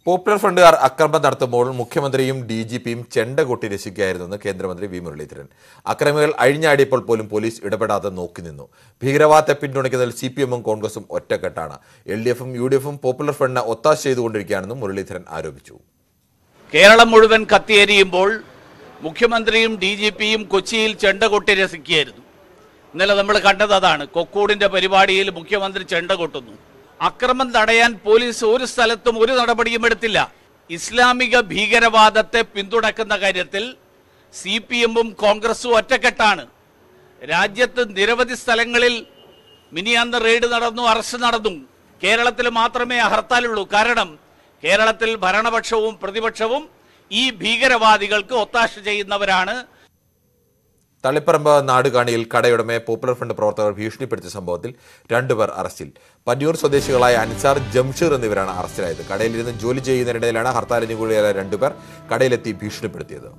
Popular ഫ്രണ്ടുകാർ അക്രമം നടത്തുമ്പോൾ മുഖ്യമന്ത്രിയും ഡി ജി പിയും ചെണ്ട കൊട്ടി രസിക്കുകയായിരുന്നെന്ന് കേന്ദ്രമന്ത്രി വി മുരളീധരൻ അക്രമികൾ അഴിഞ്ഞാടിയപ്പോൾ പോലും പോലീസ് ഇടപെടാതെ നോക്കി നിന്നു ഭീകരവാദത്തെ പിന്തുണയ്ക്കുന്നതിൽ സി പി എമ്മും കോൺഗ്രസും ഒറ്റക്കെട്ടാണ് എൽ ഡി എഫും യു ഡി എഫും പോപ്പുലർ ഫ്രണ്ടിന് ഒത്താശ ചെയ്തുകൊണ്ടിരിക്കുകയാണെന്നും മുരളീധരൻ ആരോപിച്ചു കേരളം മുഴുവൻ കത്തിയെരിയുമ്പോൾ മുഖ്യമന്ത്രിയും ഡി ജി പിയും കൊച്ചിയിൽ ചെണ്ട കൊട്ടി രസിക്കുകയായിരുന്നു ഇന്നലെ നമ്മൾ കണ്ടത് അതാണ് കൊക്കൂടിന്റെ പരിപാടിയിൽ മുഖ്യമന്ത്രി ചെണ്ട കൊട്ടുന്നു അക്രമം തടയാൻ പോലീസ് ഒരു സ്ഥലത്തും ഒരു നടപടിയും എടുത്തില്ല ഇസ്ലാമിക ഭീകരവാദത്തെ പിന്തുണക്കുന്ന കാര്യത്തിൽ സി പി എമ്മും കോൺഗ്രസും ഒറ്റക്കെട്ടാണ് രാജ്യത്ത് നിരവധി സ്ഥലങ്ങളിൽ മിനിയാന്ന് റെയ്ഡ് നടന്നു അറസ്റ്റ് നടന്നു കേരളത്തിൽ മാത്രമേ ഹർത്താലുള്ളൂ കാരണം കേരളത്തിൽ ഭരണപക്ഷവും പ്രതിപക്ഷവും ഈ ഭീകരവാദികൾക്ക് ഒത്താശ ചെയ്യുന്നവരാണ് തളിപ്പറമ്പ് നാടുകാണിയിൽ കടയുടമയെ പോപ്പുലർ ഫ്രണ്ട് പ്രവർത്തകർ ഭീഷണിപ്പെടുത്തിയ സംഭവത്തിൽ രണ്ടുപേർ അറസ്റ്റിൽ പന്നിയൂർ സ്വദേശികളായ അൻസാർ ജംഷീർ എന്നിവരാണ് അറസ്റ്റിലായത് കടയിലിരുന്ന് ജോലി ചെയ്യുന്നതിനിടയിലാണ് ഹർത്താലിന് കൂടിയായ രണ്ടുപേർ കടയിലെത്തി ഭീഷണിപ്പെടുത്തിയത്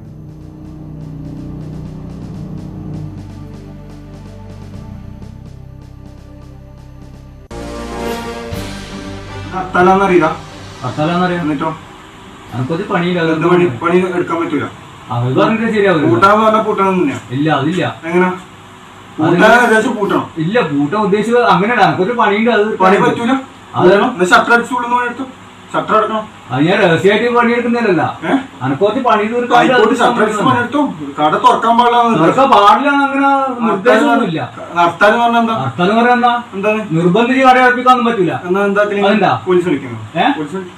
ഹർത്താലാന്നറിയില്ല ഹർത്താലാന്നറിയാം എന്നിട്ടോ അനക്കൊരു പണിയില്ല എന്ത് പണി പണി എടുക്കാൻ പറ്റൂല അവർ പറഞ്ഞിട്ട് ശരിയാവില്ല പൂട്ടാന്ന് പറഞ്ഞാൽ പൂട്ടണം തന്നെയാ ഇല്ല അതില്ല എങ്ങനെ പൂട്ടാൻ ഏകദേശം പൂട്ടണം ഇല്ല കൂട്ടം ഉദ്ദേശിച്ചത് അങ്ങനെയാണ് അനക്കൊരു പണിയുണ്ട് അത് പണി പറ്റൂല അത് ഷട്ടർ അടിച്ചുള്ളൂ എടുത്തു ഷട്ടർ അടക്കണം അത് ഞാൻ രഹസ്യമായിട്ട് പണിയെടുക്കുന്നില്ലല്ല ഏഹ് അനക്കൊരു പണി ഹൈക്കോടതി ഷട്ടർ അടിച്ച് പണിയെടുത്തു കട തുറക്കാൻ പാടില്ല നിർത്താൻ പാടില്ല അങ്ങനെ നിർദ്ദേശമൊന്നുമില്ല ഹർത്താൽ പറഞ്ഞ എന്താ ഹർത്താൽ പറയാ എന്താ എന്താണ് നിർബന്ധിച്ച് കട അടപ്പിക്കാനൊന്നും പറ്റൂല എന്നാ എന്താ അതെന്താ? പോലീസ് വിളിക്കുന്നു ഏ? പോലീസ് വിളി-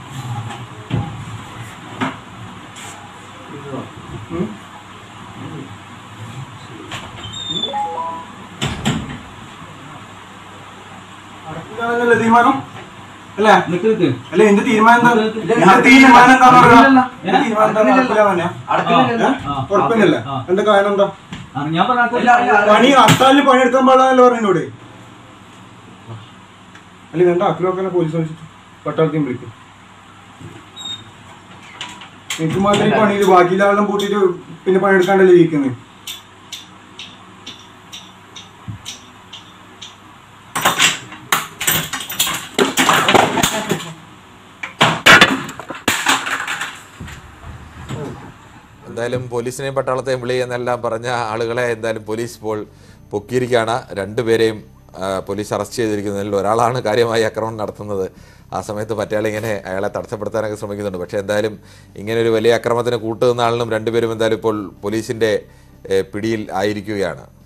ഉം? അടക്കില്ലാന്നല്ലേ തീരുമാനം അല്ലേ നിക്ക് നിക്ക് അല്ല എന്റെ തീരുമാനം എന്താ ഇത് എന്റെ തീരുമാനം എന്താന്ന് പറഞ്ഞാ അടക്കില്ലല്ലോ. എന്റെ തീരുമാനം എന്താ നടക്കില്ല തന്നെയാ ആ, ആ, ഉറപ്പില്ലല്ലേ ആ. എന്റെ കാരണം എന്താ ആ, ഞാൻ പറഞ്ഞ പണി ഹർത്താലിന് പണിയെടുക്കാൻ പാടില്ലല്ലോ പറഞ്ഞോട് അല്ലെങ്കിൽ എന്താ അഖിലൊക്കെ പോലീസ് വിളിച്ചിട്ട് പട്ടാളത്തെയും വിളിക്കും എനിക്ക് മാത്രം ഈ പണിയിൽ ബാക്കിയുള്ള ആളും പൂട്ടിയിട്ട് പിന്നെ പണിയെടുക്കാണ്ടല്ലേ ഇരിക്കുന്നത് എന്തായാലും പോലീസിനെയും പട്ടാളത്തെയും വിളി എന്നെല്ലാം പറഞ്ഞ ആളുകളെ എന്തായാലും പോലീസ് ഇപ്പോൾ പൊക്കിയിരിക്കുകയാണ് രണ്ടുപേരെയും ആ, പോലീസ് അറസ്റ്റ് ചെയ്തിരിക്കുന്നതിൽ ഒരാളാണ് കാര്യമായി ആക്രമണം നടത്തുന്നത് ആ സമയത്ത് മറ്റേ ഇങ്ങനെ അയാളെ തടസ്സപ്പെടുത്താനൊക്കെ ശ്രമിക്കുന്നുണ്ട് പക്ഷേ എന്തായാലും ഇങ്ങനെ ഒരു വലിയ അക്രമത്തിന് കൂട്ടുനിന്ന ആളിനും രണ്ടുപേരും എന്തായാലും ഇപ്പോൾ പോലീസിൻ്റെ ഏ, പിടിയിൽ ആയിരിക്കുകയാണ്